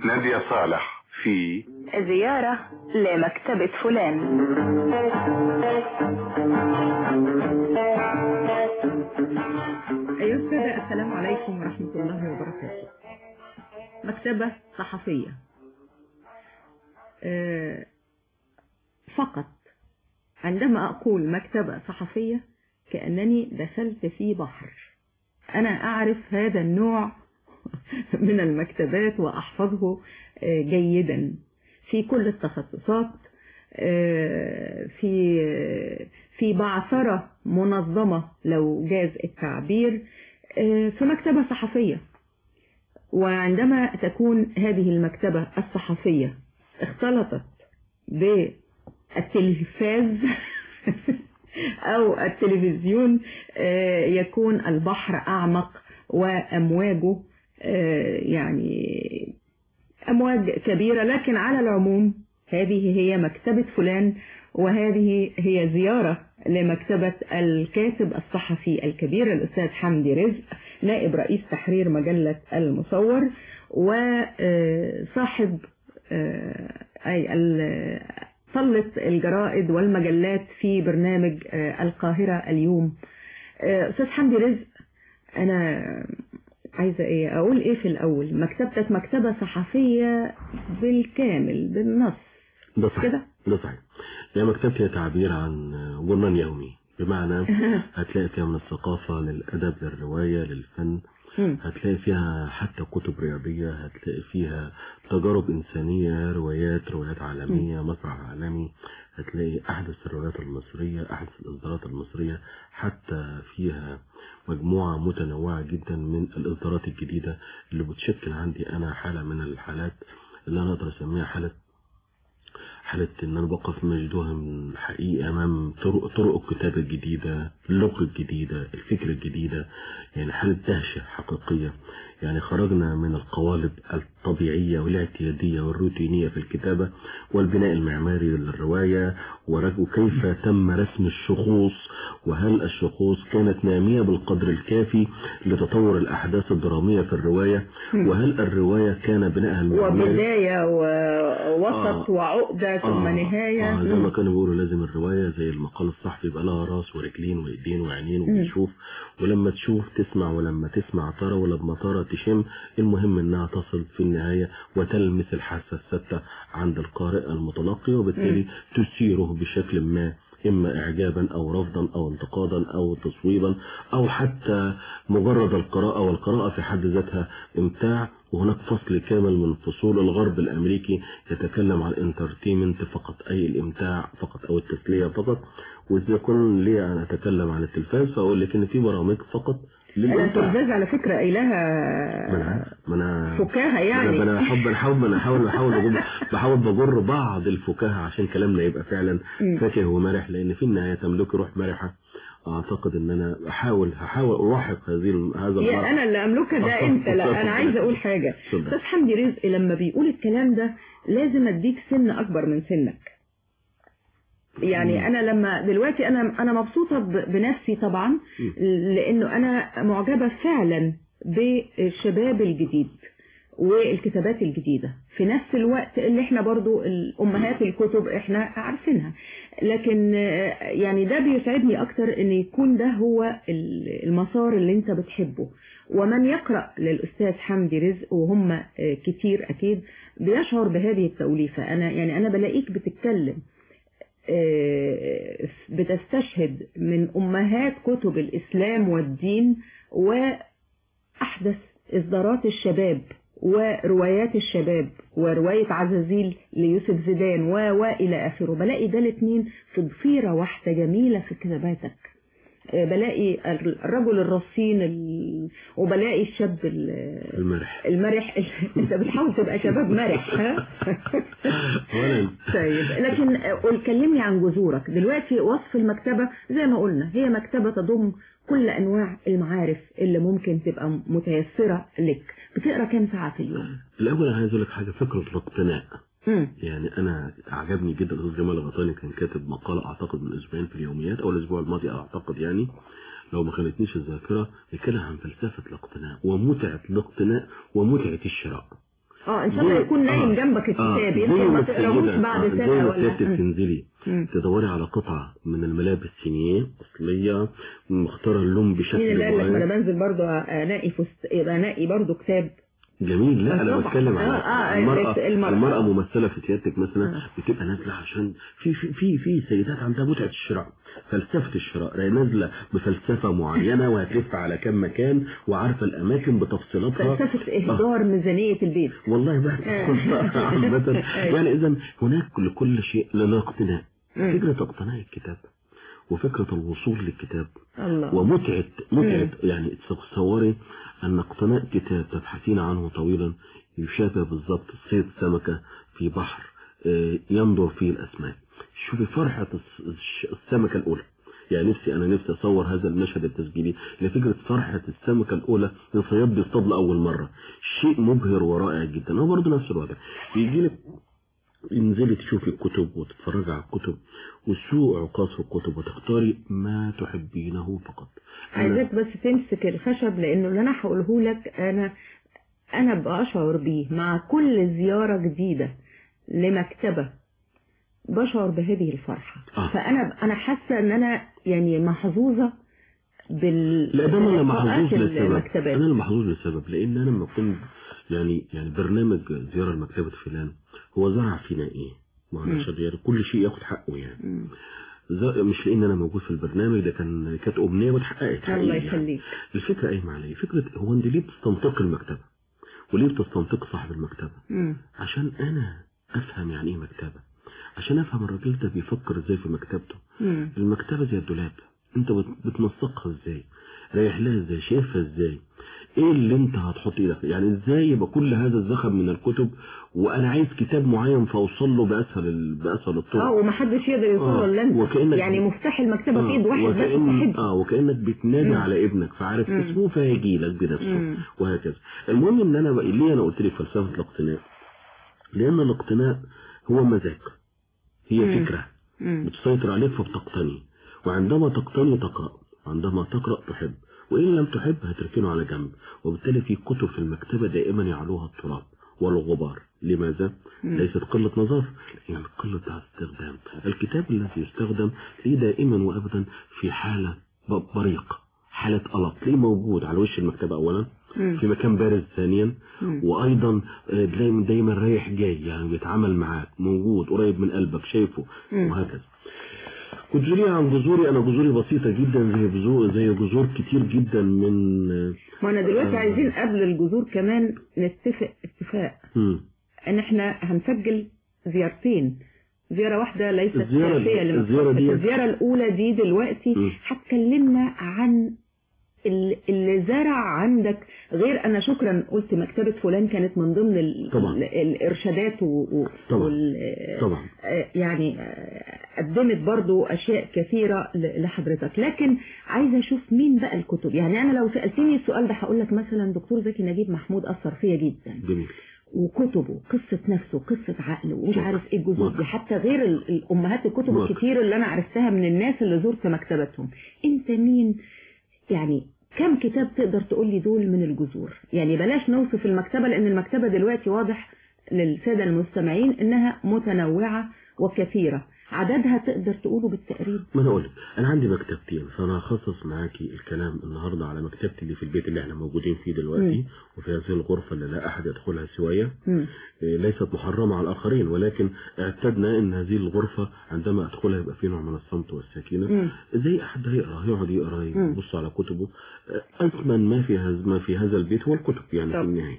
نادية صالح في زيارة لمكتبة فلان أيها السادة السلام عليكم ورحمة الله وبركاته مكتبة صحفية آه، فقط عندما أقول مكتبة صحفية كأنني دخلت في بحر أنا أعرف هذا النوع من المكتبات وأحفظه آه، جيدا في كل التخصصات آه، في في بعثرة منظمة لو جاز التعبير آه، في مكتبة صحفية وعندما تكون هذه المكتبة الصحفية اختلطت بالتلفاز أو التلفزيون آه، يكون البحر أعمق وأمواجه آه، يعني أمواج كبيرة لكن على العموم هذه هي مكتبة فلان وهذه هي زيارة لمكتبة الكاتب الصحفي الكبير الأستاذ حمدي رزق نائب رئيس تحرير مجلة المصور وصاحب أي ال- طلة الجرائد والمجلات في برنامج آه، القاهرة اليوم آه، أستاذ حمدي رزق أنا عايزة إيه أقول إيه في الأول مكتبتك مكتبة صحفية بالكامل بالنص ده صحيح كده؟ ده صحيح هي مكتبتي هي تعبير عن جرنان يومي بمعنى هتلاقي فيها من الثقافة للأدب للرواية للفن مم. هتلاقي فيها حتى كتب رياضية هتلاقي فيها تجارب إنسانية روايات روايات عالمية مسرح عالمي هتلاقي أحدث الروايات المصرية أحدث الإصدارات المصرية حتى فيها مجموعة متنوعة جدا من الإصدارات الجديدة اللي بتشكل عندي أنا حالة من الحالات اللي أنا أقدر أسميها حالة حالة إن أنا بقف مجدوها من حقيقي أمام طرق, طرق الكتابة الجديدة اللغة الجديدة الفكرة الجديدة يعني حالة دهشة حقيقية يعني خرجنا من القوالب الطبيعية والاعتيادية والروتينية في الكتابة والبناء المعماري للرواية ورج- وكيف تم رسم الشخوص وهل الشخوص كانت نامية بالقدر الكافي لتطور الأحداث الدرامية في الرواية وهل الرواية كان بناءها المعماري وبداية ووسط آه. وعقدة ثم نهاية آه زي ما مم. كانوا بيقولوا لازم الرواية زي المقال الصحفي يبقى لها راس ورجلين وايدين وعينين وبتشوف ولما تشوف تسمع ولما تسمع ترى ولما ترى تشم المهم انها تصل في النهاية وتلمس الحاسة الستة عند القارئ المتلقي وبالتالي تثيره بشكل ما إما إعجابا أو رفضا أو انتقادا أو تصويبا أو حتى مجرد القراءة والقراءة في حد ذاتها إمتاع وهناك فصل كامل من فصول الغرب الأمريكي يتكلم عن الانترتينمنت فقط أي الإمتاع فقط أو التسلية فقط وإذا كن لي أن أتكلم عن التلفاز فأقول لك إن في برامج فقط أنا للإمتاع التلفاز على فكرة ما أنا قايلها عارف. ما أنا فكاهة ما يعني انا بحب بحاول بحاول بحاول بحاول بجر بحاول بجر بعض الفكاهه عشان كلامنا يبقى فعلا مم. فاكه ومرح لان في النهايه تملك روح مرحه اعتقد ان انا احاول هحاول الاحق هذه الم- هذا يا المرح انا اللي املكها ده انت لا انا عايزه اقول حاجه اتفضل. استاذ حمدي رزق لما بيقول الكلام ده لازم اديك سن اكبر من سنك يعني انا لما دلوقتي انا انا مبسوطه ب- بنفسي طبعا لانه انا معجبه فعلا بالشباب الجديد والكتابات الجديدة في نفس الوقت اللي احنا برضو الامهات الكتب احنا عارفينها لكن آه، يعني ده بيسعدني اكتر ان يكون ده هو ال- المسار اللي انت بتحبه ومن يقرأ للأستاذ حمدي رزق وهم آه، كتير أكيد بيشعر بهذه التوليفة أنا يعني أنا بلاقيك بتتكلم آه، بتستشهد من أمهات كتب الإسلام والدين وأحدث إصدارات الشباب وروايات الشباب ورواية عزازيل ليوسف زيدان و وإلى آخره بلاقي ده الاتنين في ضفيرة واحدة جميلة في كتاباتك آه، بلاقي الرجل الرصين ال... وبلاقي الشاب ال- المرح المرح انت بتحاول تبقى شباب مرح ها ولا طيب لكن قول كلمني عن جذورك دلوقتي وصف المكتبة زي ما قلنا هي مكتبة تضم كل أنواع المعارف اللي ممكن تبقى متيسرة لك بتقرأ كام ساعة في اليوم الاول انا عايز اقول لك حاجه فكره الاقتناء مم. يعني انا عجبني جدا الاستاذ جمال الغطاني كان كاتب مقاله اعتقد من اسبوعين في اليوميات او الاسبوع الماضي اعتقد يعني لو ما خانتنيش الذاكره بيتكلم عن فلسفه الاقتناء ومتعه الاقتناء ومتعه الشراء اه ان شاء الله زي- يكون نايم آه. جنبك آه، الكتاب زي يمكن ما ما تقراهوش السيدة- بعد آه، سنة زي ما ولا السيدة مم. بتنزلي مم. تدوري على قطعة من الملابس سينيه أصلية مختارة اللون بشكل مين اللي قال لك ما معين. انا بنزل برضه انقي فست... يبقى انقي برضه كتاب جميل لا انا طبعا. بتكلم على آه، آه، المرأة المرأة. المرأة ممثلة في سيادتك مثلا آه. بتبقى نازلة عشان في في في في سيدات عندها متعة الشراء فلسفة الشراء هي نازلة بفلسفة معينة وهتلف على كم مكان وعارفة الأماكن بتفصيلاتها فلسفة إهدار ميزانية البيت والله ما عامة أيوة. يعني إذا هناك لكل شيء له اقتناء مم. فكرة اقتناء الكتاب وفكرة الوصول للكتاب الله ومتعة متعة يعني تصوري أن اقتناء كتاب تبحثين عنه طويلا يشابه بالضبط صيد سمكة في بحر آه، ينظر فيه الأسماك شوفي فرحة الس- الش- السمكة الأولى يعني نفسي أنا نفسي أصور هذا المشهد التسجيلي لفكرة فرحة السمكة الأولى من صياد بيصطاد لأول مرة شيء مبهر ورائع جدا هو برضه نفس الوضع يجي لك انزلي تشوفي الكتب وتتفرجي على الكتب والسوق عقاص في الكتب وتختاري ما تحبينه فقط أنا- عايزاك بس تمسك الخشب لانه اللي انا هقوله لك انا انا بشعر بيه مع كل زيارة جديدة لمكتبة بشعر بهذه الفرحة آه. فانا انا حاسة ان انا يعني محظوظة بال لا ده انا محظوظ بلقاءات لسبب المكتبات انا اللي محظوظ لسبب لان انا لما كنت يعني يعني برنامج زياره لمكتبه فلان هو زرع فينا ايه؟ ما هو مم. أنا يعني كل شيء ياخد حقه يعني مم. ز- مش لان انا موجود في البرنامج ده كان كانت امنيه واتحققت حقيقي الله يعني. يخليك الفكره قايمه على ايه؟ فكره هو انت ليه بتستنطق المكتبه؟ وليه بتستنطق صاحب المكتبه؟ مم. عشان انا افهم يعني ايه مكتبه عشان افهم الراجل ده بيفكر ازاي في مكتبته مم. المكتبة زي الدولاب انت بت- بتنسقها ازاي رايح لها ازاي شايفها ازاي ايه اللي انت هتحط ايدك يعني ازاي يبقى كل هذا الزخم من الكتب وانا عايز كتاب معين فاوصل له باسهل ال- باسهل الطرق اه ومحدش يقدر يوصل آه، الا انت وكأنك- يعني مفتاح المكتبة في ايد واحد بس وكأن صاحبه اه وكانك بتنادي مم. على ابنك فعارف مم. اسمه فهيجي لك بنفسه مم. وهكذا المهم ان انا بقى ليه انا قلت لك فلسفه الاقتناء لان الاقتناء هو مزاج هي مم. فكره مم. بتسيطر عليك فبتقتني وعندما تقتني تقرأ وعندما تقرأ تحب وإن لم تحب هتركنه على جنب وبالتالي في كتب في المكتبة دائما يعلوها التراب والغبار لماذا؟ مم. ليست قلة نظافة لكن قلة استخدام الكتاب الذي يستخدم ليه دائما وأبدا في حالة ب- بريق حالة قلق ليه موجود على وش المكتبة أولا مم. في مكان بارز ثانيا مم. وايضا آه، دايما دايما رايح جاي يعني بيتعامل معاك موجود قريب من قلبك شايفه مم. وهكذا جذوري عن جذوري انا جذوري بسيطه جدا زي جذور زي جذور كتير جدا من آه، ما انا دلوقتي آه. عايزين قبل الجذور كمان نتفق اتفاق مم. ان احنا هنسجل زيارتين زيارة واحدة ليست الزيارة- سياسية لمكتبة. الزيارة دي- الزيارة الأولى دي دلوقتي مم. هتكلمنا عن ال- اللي زرع عندك غير أنا شكرا قلت مكتبة فلان كانت من ضمن ال- طبعا. ال- الإرشادات و... و... طبعا. وال... طبعا آه، يعني آه، قدمت برضو أشياء كثيرة ل- لحضرتك لكن عايزة أشوف مين بقى الكتب يعني أنا لو سألتني السؤال ده هقول لك مثلا دكتور زكي نجيب محمود أثر فيا جدا جميل وكتبه قصة نفسه قصة عقله ومش مك- عارف ايه الجزء مك- دي حتى غير ال- الأمهات الكتب مك- الكتير اللي أنا عرفتها من الناس اللي زرت مكتبتهم أنت مين يعني كم كتاب تقدر تقول لي دول من الجذور يعني بلاش نوصف المكتبة لأن المكتبة دلوقتي واضح للسادة المستمعين إنها متنوعة وكثيرة عددها تقدر تقوله بالتقريب ما انا اقول لك انا عندي مكتبتين فانا هخصص معاكي الكلام النهارده على مكتبتي اللي في البيت اللي احنا موجودين فيه دلوقتي مم. وفي هذه الغرفه اللي لا احد يدخلها سوايا مم. ليست محرمة على الآخرين ولكن اعتدنا أن هذه الغرفة عندما أدخلها يبقى في نوع من الصمت والسكينة مم. زي أحد هيقرأ يقعد يقرأ مم. يبص على كتبه أثمن ما في هذا ما في هذا البيت هو الكتب يعني طب. في النهاية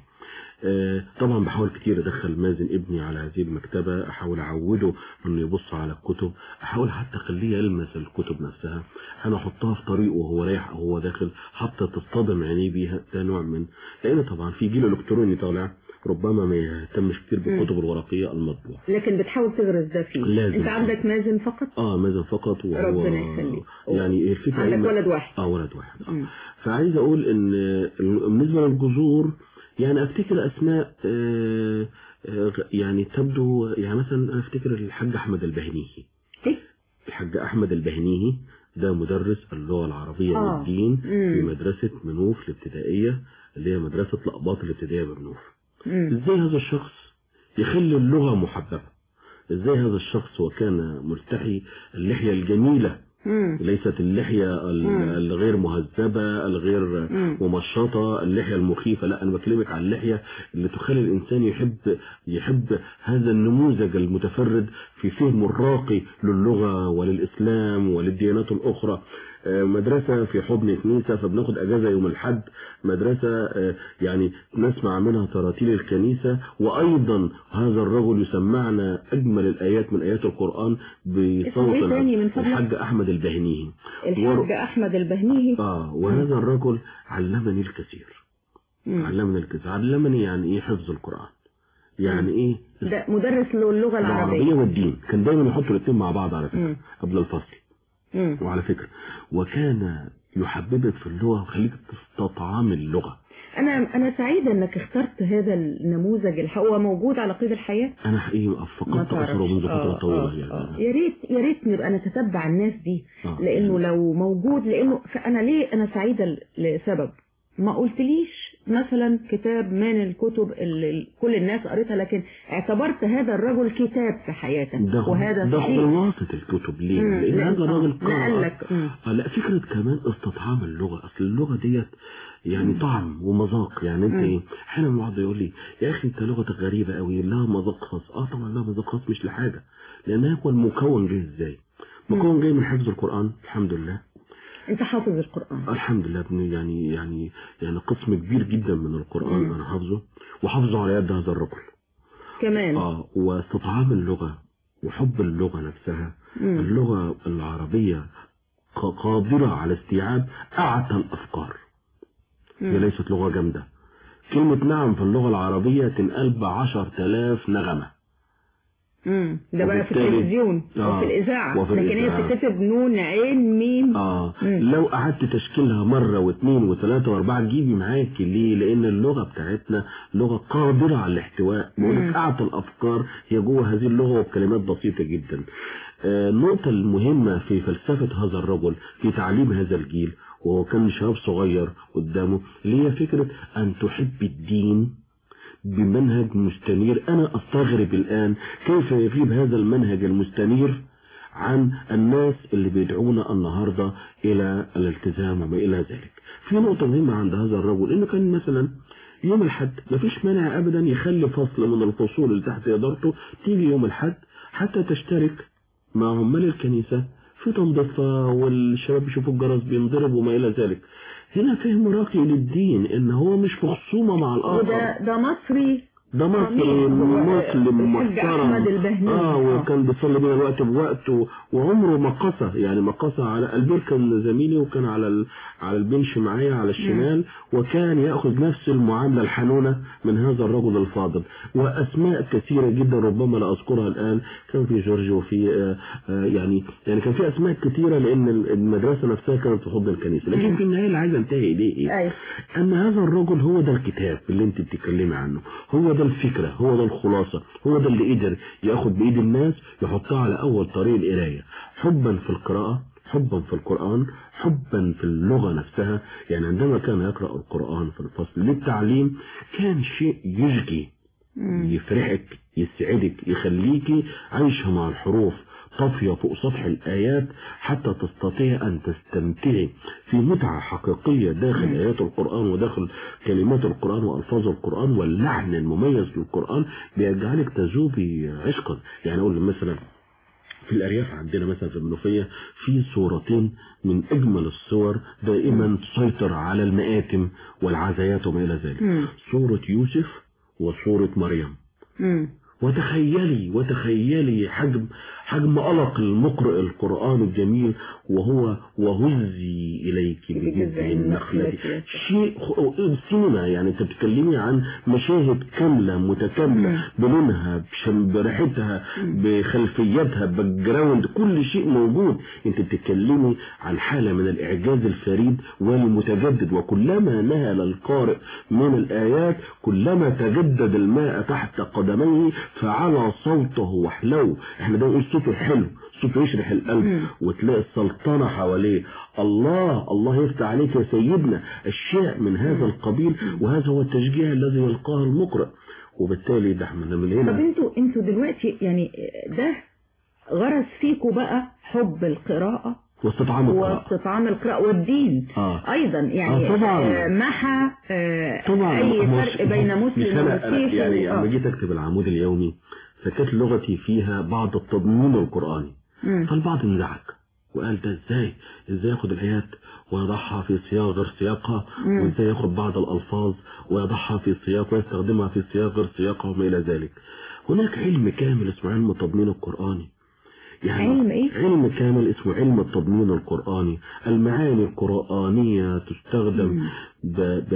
آه، طبعا بحاول كتير ادخل مازن ابني على هذه المكتبة احاول اعوده انه يبص على الكتب احاول حتى اخليه يلمس الكتب نفسها انا احطها في طريقه وهو رايح او هو داخل حتى تصطدم عينيه بيها ده نوع من لان طبعا في جيل الكتروني طالع ربما ما يهتمش كتير بالكتب الورقية المطبوعة لكن بتحاول تغرس ده فيه لازم. أنت عندك مازن فقط اه مازن فقط وهو ربنا يخليك. يعني الفكرة عندك إن- ولد واحد اه ولد واحد آه. مم. فعايز اقول ان ال- بالنسبه للجذور يعني افتكر اسماء آه، آه، يعني تبدو يعني مثلا انا افتكر الحاج احمد البهنيهي إيه؟ الحاج احمد البهنيهي ده مدرس اللغه العربيه آه. والدين في مم. مدرسه منوف الابتدائيه اللي هي مدرسه لقباط الابتدائيه بمنوف مم. ازاي هذا الشخص يخلي اللغة محببة ازاي هذا الشخص وكان ملتحي اللحية الجميلة مم. ليست اللحية ال- مم. الغير مهذبة الغير مم. ممشطة اللحية المخيفة لا أنا بكلمك عن اللحية اللي تخلي الإنسان يحب يحب هذا النموذج المتفرد في فهمه الراقي للغة وللإسلام وللديانات الأخرى آه، مدرسة في حضن كنيسة فبناخد أجازة يوم الحد مدرسة آه، يعني نسمع منها تراتيل الكنيسة وأيضا هذا الرجل يسمعنا أجمل الآيات من آيات القرآن بصوت إيه تاني من فضلك؟ الحاج أحمد البهنيهي الحاج احمد البهنيهي آه وهذا الرجل علمني الكثير مم. علمني الكثير علمني يعني إيه حفظ القرآن يعني إيه ده مدرس له اللغه العربية العربيه والدين كان دايما يحطوا الاثنين مع بعض على مم. فكرة قبل الفصل مم. وعلى فكرة وكان يحببك في اللغة ويخليك تستطعم اللغة انا انا سعيده انك اخترت هذا النموذج الح- هو موجود على قيد الحياه أنا حقيقي ما فقدت تعرفش. أثره منذ فترة آه، طويلة آه، يعني آه. يا ريت يا ريت نبقى نتتبع الناس دي آه. لانه لو موجود لانه فانا ليه انا سعيده ل- لسبب ما قلتليش مثلا كتاب من الكتب اللي كل الناس قريتها لكن اعتبرت هذا الرجل كتاب في حياتك ده وهذا ده صحيح خلاصة الكتب ليه؟ مم، لأن لأن- هذا الراجل آه، نقل لك. مم. آه لا فكرة كمان استطعام اللغة أصل اللغة ديت يعني طعم ومذاق يعني انت مم. ايه احيانا الواحد يقول لي يا اخي انت لغتك غريبة قوي لها مذاق خاص اه طبعا لها مذاق خاص مش لحاجة لانها هو المكون جه ازاي مكون جاي من حفظ القرآن الحمد لله انت حافظ القران الحمد لله ابني يعني يعني يعني قسم كبير جدا من القرآن مم. انا حافظه وحافظه على يد هذا الرجل كمان اه واستطعام اللغة وحب اللغة نفسها مم. اللغة العربية ق- قادرة على استيعاب أعتى الأفكار هي مم. ليست لغة جامدة كلمة نعم في اللغة العربية تنقل بعشر تلاف نغمة مم. ده بقى في وبالتالي- التلفزيون آه. وفي الإذاعة وفي لكن هي الإذاعة. بتتكتب نون عين ميم اه مم. لو قعدت تشكيلها مرة واثنين وثلاثة واربعة تجيبي معاكي ليه لان اللغة بتاعتنا لغة قادرة على الاحتواء مم. بقولك اعطى الافكار هي جوه هذه اللغة وبكلمات بسيطة جدا آه، النقطة المهمة في فلسفة هذا الرجل في تعليم هذا الجيل وهو كان شباب صغير قدامه اللي هي فكرة ان تحب الدين بمنهج مستنير أنا أستغرب الآن كيف يغيب هذا المنهج المستنير عن الناس اللي بيدعونا النهاردة إلى الالتزام وما إلى ذلك في نقطة مهمة عند هذا الرجل إنه كان مثلا يوم الحد مفيش مانع أبدا يخلي فصل من الفصول اللي تحت إدارته تيجي يوم الحد حتى تشترك مع عمال الكنيسة في تنظيفها والشباب يشوفوا الجرس بينضرب وما إلى ذلك هنا فهم راقي للدين إن هو مش في خصومة مع الآخر وده ده مصري ده مصري جميل. هو مسلم الحاج محترم أحمد البهني. اه آه. وكان بيصلي بينا الوقت بوقت و- وعمره ما قسى يعني ما قسى على البير كان زميلي وكان على ال... على البنش معايا على الشمال وكان ياخذ نفس المعامله الحنونه من هذا الرجل الفاضل واسماء كثيره جدا ربما لا اذكرها الان كان في جورج وفي آه آه يعني يعني كان في اسماء كثيره لان المدرسه نفسها كانت في حضن الكنيسه لكن في النهايه اللي عايز انتهي اليه ايه؟ أيوة. ان هذا الرجل هو ده الكتاب اللي انت بتتكلمي عنه هو ده الفكرة هو ده الخلاصة هو ده اللي قدر ياخد بايد الناس يحطها على اول طريق القراية حبا في القراءة حبا في القرآن حبا في اللغة نفسها يعني عندما كان يقرأ القرآن في الفصل للتعليم كان شيء يشجي يفرحك يسعدك يخليكي عايشة مع الحروف طافية فوق سطح الآيات حتى تستطيع أن تستمتعي في متعة حقيقية داخل آيات القرآن وداخل كلمات القرآن وألفاظ القرآن واللحن المميز للقرآن بيجعلك تذوبي عشقا يعني أقول مثلا في الأرياف عندنا مثلا في المنوفية في صورتين من أجمل الصور دائما تسيطر على المآتم والعزايات وما إلى ذلك مم. صورة يوسف وصورة مريم مم. وتخيلي وتخيلي حجم حجم ألق المقرئ القرآن الجميل وهو وهزي إليك بجذع النخلة شيء خ- سينما يعني انت بتتكلمي عن مشاهد كاملة متكاملة بلونها بشم- بريحتها بخلفيتها باك جراوند كل شيء موجود انت بتتكلمي عن حالة من الإعجاز الفريد والمتجدد وكلما نهل القارئ من الآيات كلما تجدد الماء تحت قدميه فعلى صوته وحلو احنا ده نقول صوته حلو صوته يشرح القلب وتلاقي السلطنة حواليه الله الله يفتح عليك يا سيدنا الشيء من هذا القبيل وهذا هو التشجيع الذي يلقاه المقرئ وبالتالي ده احنا من طب هنا انتوا انتوا دلوقتي يعني ده غرس فيكوا بقى حب القراءة واستطعام القراءة واستطعام القراءة والدين اه ايضا يعني آه، طبعاً. آه، محى آه، طبعا اي هو فرق مش- بين مش مسلم أنا أنا ومسيحي يعني آه. لما جيت اكتب العمود اليومي فكانت لغتي فيها بعض التضمين القرآني مم. فالبعض انزعج وقال ده ازاي ازاي ياخد الايات ويضعها في سياق غير سياقها مم. وازاي ياخد بعض الالفاظ ويضعها في سياق ويستخدمها في سياق غير سياقها وما الى ذلك هناك علم كامل اسمه علم التضمين القرآني يعني علم إيه؟ علم كامل اسمه علم التضمين القرآني المعاني القرآنية تستخدم مم. ب... ب...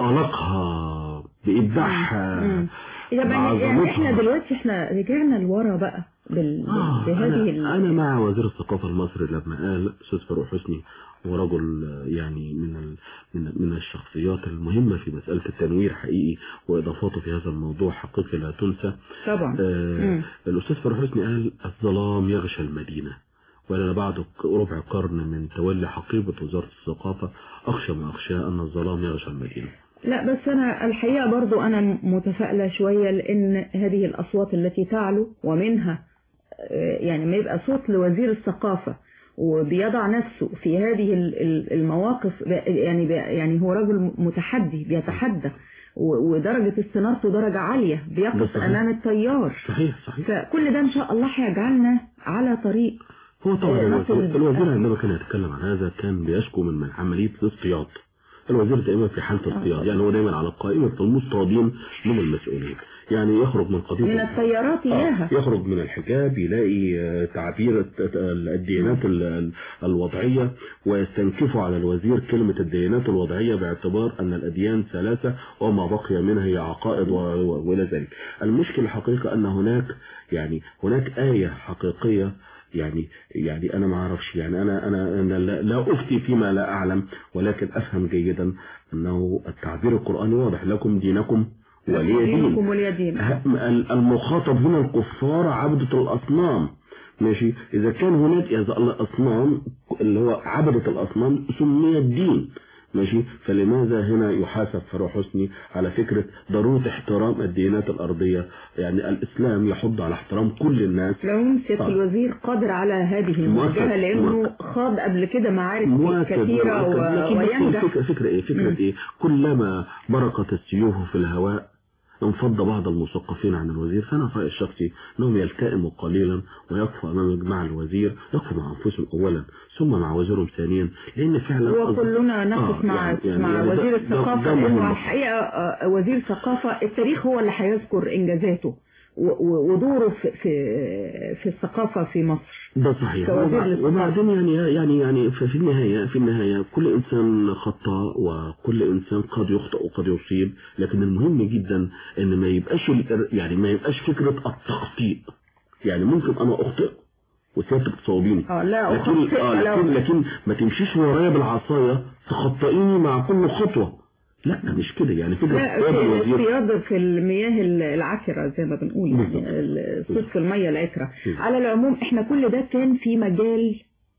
بألقها بإبداعها مم. يعني يعني بعظمتها. احنا دلوقتي احنا رجعنا لورا بقى بال... آه بهذه أنا, ال... أنا مع وزير الثقافة المصري لما قال أستاذ فاروق حسني ورجل آه، يعني من ال... من من الشخصيات المهمة في مسألة التنوير حقيقي وإضافاته في هذا الموضوع حقيقي لا تنسى طبعا آه مم. الأستاذ فاروق حسني قال الظلام يغشى المدينة ولنا بعد ربع قرن من تولي حقيبة وزارة الثقافة أخشى ما أخشى أن الظلام يغشى المدينة لا بس أنا الحقيقة برضو أنا متفائلة شوية لأن هذه الأصوات التي تعلو ومنها آه، يعني ما يبقى صوت لوزير الثقافة وبيضع نفسه في هذه ال- ال- المواقف ب- يعني ب- يعني هو رجل متحدي بيتحدى و- ودرجة استنارته درجة عالية ده بيقف صحيح. أمام التيار صحيح صحيح فكل ده إن شاء الله هيجعلنا على طريق هو طبعا آه، الوزير, نصل- الوزير عندما كان يتكلم عن هذا كان بيشكو من من عملية الاصطياد الوزير دائما في حالة اصطياد يعني هو دائما على قائمة المصطادين من المسؤولين يعني يخرج من قضية من التيارات إياها آه، يخرج من الحجاب يلاقي آه، تعبير الت- ال- الديانات ال- ال- الوضعية ويستنكفوا على الوزير كلمة الديانات الوضعية باعتبار أن الأديان ثلاثة وما بقي منها هي عقائد و- و- وإلى ذلك المشكلة الحقيقة أن هناك يعني هناك آية حقيقية يعني يعني انا ما اعرفش يعني انا انا انا لا, لا افتي فيما لا اعلم ولكن افهم جيدا انه التعبير القراني واضح لكم دينكم ولي دين دينكم ولي دين هم- ال- المخاطب هنا الكفار عبدة الأصنام ماشي إذا كان هناك إذا الأصنام اللي هو عبدة الأصنام سمي الدين ماشي فلماذا هنا يحاسب فاروق حسني على فكرة ضرورة احترام الديانات الأرضية يعني الإسلام يحض على احترام كل الناس لو سيادة آه. الوزير قادر على هذه المواجهة مؤكد، لأنه مؤكد. خاض قبل كده معارك مؤكد كثيرة مؤكد. و... لكن بس وينجح الفكرة فكرة ايه فكرة مم. ايه كلما برقت السيوف في الهواء انفض بعض المثقفين عن الوزير فانا في رأيي الشخصي انهم يلتئموا قليلا ويقفوا امام مع الوزير يقفوا مع انفسهم اولا ثم مع وزيرهم ثانيا لان فعلا وكلنا نقف آه، مع يعني- يعني- مع يعني ده- وزير ده- الثقافة ده مهم. لأنه الحقيقة آه، وزير الثقافة التاريخ هو اللي هيذكر إنجازاته و- و- ودوره في في في الثقافة في مصر ده صحيح كوزير وبع- للثقافة. وبعدين يعني يعني يعني في في النهاية في النهاية كل إنسان خطأ وكل إنسان قد يخطئ وقد يصيب لكن المهم جدا إن ما يبقاش ال- يعني ما يبقاش فكرة التخطيء يعني ممكن أنا أخطئ وسيادتك تصوبيني اه لا لكن أخطئ آه لو- لكن لكن ما تمشيش ورايا بالعصاية تخطئيني مع كل خطوة لا مش كده يعني فكرة لا اصطياد في الوزير الصياد في المياه العكرة زي ما بنقول بالظبط. يعني الصيد في المية العكرة بالظبط. على العموم احنا كل ده كان في مجال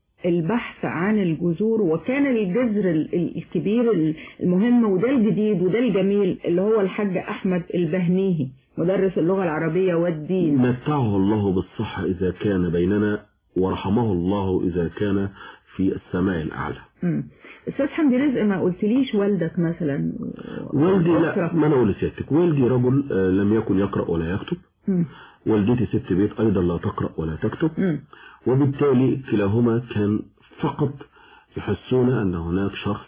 البحث عن الجذور وكان الجذر ال- ال- الكبير المهم وده الجديد وده الجميل اللي هو الحاج أحمد البهنيهي مدرس اللغة العربية والدين متعه الله بالصحة إذا كان بيننا ورحمه الله إذا كان في السماء الأعلى مم. أستاذ حمدي رزق ما قلتليش والدك مثلا والدي لا أسرة. ما انا اقول لسيادتك والدي رجل آه، لم يكن يقرا ولا يكتب مم. والدتي ست بيت ايضا لا تقرا ولا تكتب مم. وبالتالي كلاهما كان فقط يحسون ان هناك شخص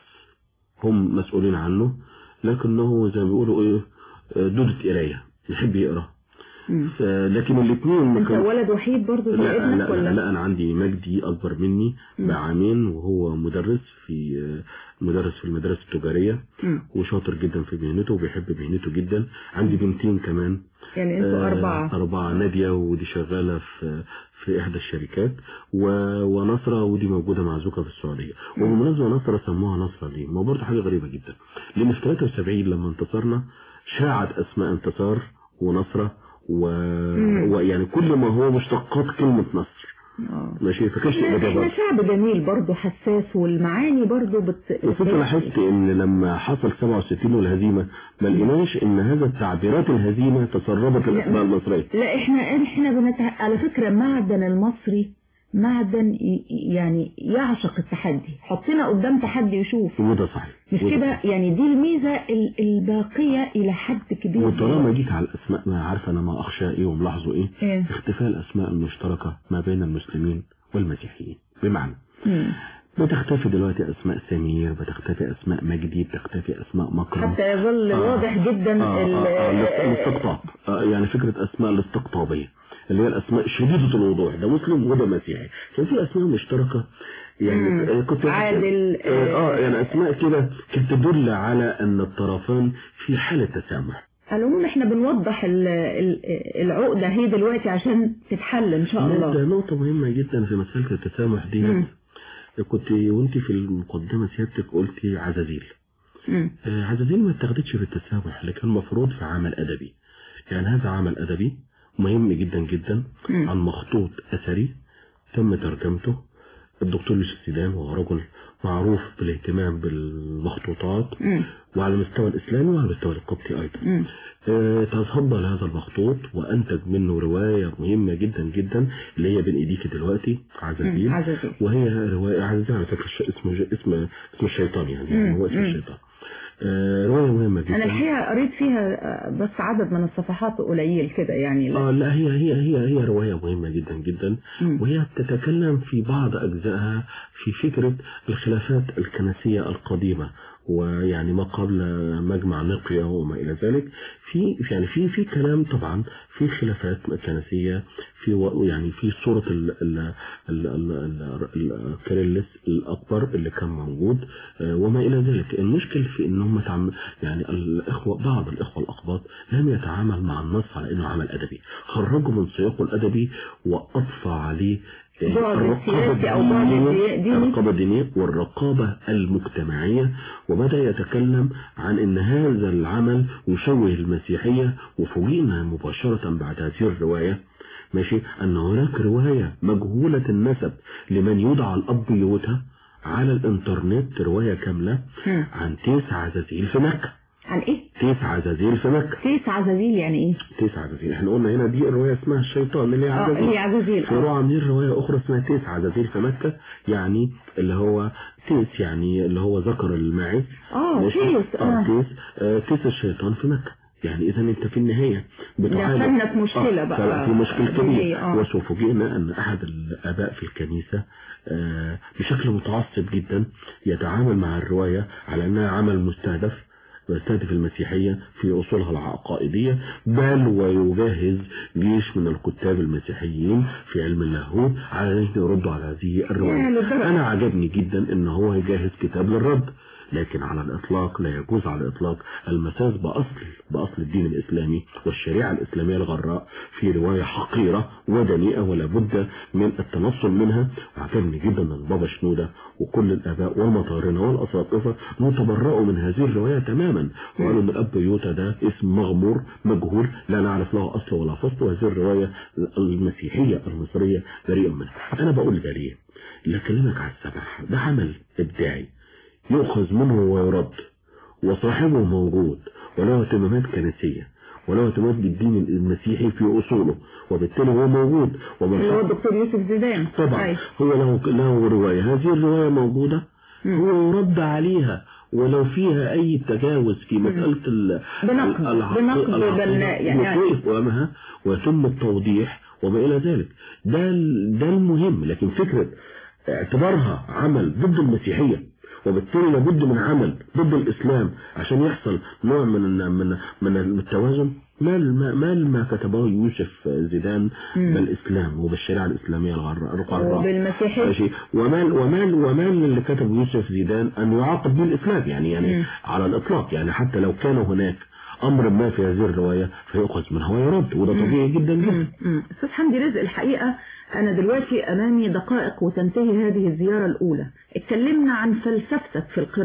هم مسؤولين عنه لكنه زي ما بيقولوا ايه آه، دودة قرايه يحب يقرا مم. ف- لكن الاثنين انت ولد وحيد برضو زي لا ابنك لا, ولا لا, لا انا عندي مجدي اكبر مني مم. بعامين وهو مدرس في آه، مدرس في المدارس التجاريه مم. وشاطر جدا في مهنته وبيحب مهنته جدا عندي بنتين كمان يعني انتوا آه، أربعة أربعة نادية ودي شغالة في في إحدى الشركات و... ونصرة ودي موجودة مع زوجها في السعودية وبالمناسبة نصرة سموها نصرة ليه؟ ما برضه حاجة غريبة جدا لأن في 73 لما انتصرنا شاعت أسماء انتصار ونصرة و... مم. ويعني كل ما هو مشتقات كلمة نصر آه. ماشي فكانش احنا إيجابية احنا برضه. شعب جميل برضه حساس والمعاني برضه بت... بس انت لاحظت ان لما حصل 67 والهزيمة ما لقيناش ان هذا التعبيرات الهزيمة تسربت الاسماء المصرية لا احنا احنا بنتع... على فكرة معدن المصري معدن ي... يعني يعشق التحدي حطينا قدام تحدي يشوف وده صحيح مش وده كده صحيح. يعني دي الميزة ال- الباقية إلى حد كبير وطالما جيت على الاسماء ما عارفه انا ما اخشى ايه وملاحظه ايه إيه؟ اختفاء الاسماء المشتركة ما بين المسلمين والمسيحيين بمعنى مم. بتختفي دلوقتي اسماء سمير بتختفي اسماء مجدي بتختفي اسماء مكرم حتى يظل آه. واضح جدا آه ال- آه آه الاست- الاستقطاب آه يعني فكرة اسماء الاستقطابية اللي هي الاسماء شديدة الوضوح ده مسلم وده مسيحي كان في اسماء مشتركة يعني مم. آه، كنت عادل، اه آه، يعني اسماء كده كانت تدل على ان الطرفان في حالة تسامح على العموم احنا بنوضح ال- ال- العقدة هي دلوقتي عشان تتحل ان شاء ده الله نقطة مهمة جدا في مسألة التسامح دي مم. كنت وانت في المقدمة سيادتك قلتي عزازيل مم. آه، عزازيل ما اتخذتش في التسامح لكن المفروض في عمل أدبي يعني هذا عمل أدبي مهم جدا جدا مم. عن مخطوط أثري تم ترجمته الدكتور يوسف سيدان وهو رجل معروف بالاهتمام بالمخطوطات مم. وعلى المستوى الإسلامي وعلى المستوى القبطي أيضا مم. آه، تصدى لهذا المخطوط وأنتج منه رواية مهمة جدا جدا اللي هي بين إيديك دلوقتي عزازيل مم. عزازيل. وهي رواية عزازيل على فكرة الش- اسمه ج- اسم اسمه الشيطان يعني, يعني مم. هو اسم مم. الشيطان آه، رواية مهمة جدا انا الحقيقة قريت فيها آه، بس عدد من الصفحات قليل كده يعني لا. اه لا هي هي هي هي رواية مهمة جدا جدا مم. وهي بتتكلم في بعض أجزائها في فكرة الخلافات الكنسية القديمة ويعني ما قبل مجمع نقيا وما إلى ذلك في يعني في في كلام طبعا في خلافات كنسية في و- يعني في صورة ال ال ال ال ال الكريلس الأكبر اللي كان موجود آه، وما إلى ذلك المشكل في إن هم تعم يعني الإخوة بعض الإخوة الأقباط لم يتعامل مع النص على إنه عمل أدبي خرجوا من سياقه الأدبي وأضفى عليه آه، بعد الرقابة سياسي أو بعد الدينية- ديني. الرقابة الدينية والرقابة المجتمعية وبدأ يتكلم عن ان هذا العمل يشوه المسيحية وفوجئنا مباشرة بعد هذه الرواية ماشي ان هناك رواية مجهولة النسب لمن يدعى الاب يوتا على الانترنت رواية كاملة مم. عن تيس عزازيل في مكة عن ايه؟ تيس عزازيل في مكة تيس عزازيل يعني ايه؟ تيس عزازيل احنا قلنا هنا دي الرواية اسمها الشيطان اللي هي اه عزازيل هي عزازيل فيروحوا اه عاملين رواية أخرى اسمها تيس عزازيل في مكة يعني اللي هو تيس يعني اللي هو ذكر الماعز اه ماشي؟ تيس اه اه تيس آه تيس الشيطان في مكة يعني إذا أنت في النهاية بتحاول دخلنا في مشكلة بقى. فبقى في مشكلة دينية، كبيرة آه. وفوجئنا أن أحد الآباء في الكنيسة آه بشكل متعصب جدا يتعامل مع الرواية على أنها عمل مستهدف ويستهدف المسيحية في أصولها العقائدية بل ويجهز جيش من الكتاب المسيحيين في علم اللاهوت على أن يردوا على هذه يا الرواية للدرجة. أنا عجبني جدا أن هو يجهز كتاب للرد لكن على الإطلاق لا يجوز على الإطلاق المساس بأصل بأصل الدين الإسلامي والشريعة الإسلامية الغراء في رواية حقيرة ودنيئة ولا بد من التنصل منها وعجبني جدا أن بابا شنودة وكل الآباء والمطارنة والأساقفة متبرأوا من هذه الرواية تماما وقالوا أن الأب يوتا ده اسم مغمور مجهول لا نعرف له أصل ولا فصل وهذه الرواية المسيحية المصرية بريئة منها أنا بقول ده ليه؟ اللي أكلمك على السماح ده عمل إبداعي يؤخذ منه ويرد وصاحبه موجود وله اهتمامات كنسية وله اهتمامات بالدين المسيحي في أصوله وبالتالي هو موجود ومن اللي هو حق- الدكتور يوسف زيدان طبعا أيوة. هو له له رواية هذه الرواية موجودة مم. هو يرد عليها ولو فيها أي تجاوز في مسألة ال بنقد- ال- العقي- بنقد العقيدة بناء يعني. يقف أمامها ويتم التوضيح وما إلى ذلك ده ال- ده المهم لكن فكرة اعتبارها عمل ضد المسيحية وبالتالي لابد من عمل ضد الإسلام عشان يحصل نوع من من من التوازن ما ما ما ما كتبه يوسف زيدان مم. بالإسلام وبالشريعة الإسلامية الغراء الغراء. وبالمسيحية ماشي ومال ومال ومال اللي كتب يوسف زيدان أن يعاقب به الإسلام يعني يعني مم. على الإطلاق يعني حتى لو كان هناك أمر ما في هذه الرواية فيؤخذ منها ويرد وده طبيعي جدا جدا مم. مم. استاذ حمدي رزق الحقيقة انا دلوقتي امامي دقائق وتنتهي هذه الزيارة الاولى اتكلمنا عن فلسفتك في القراءة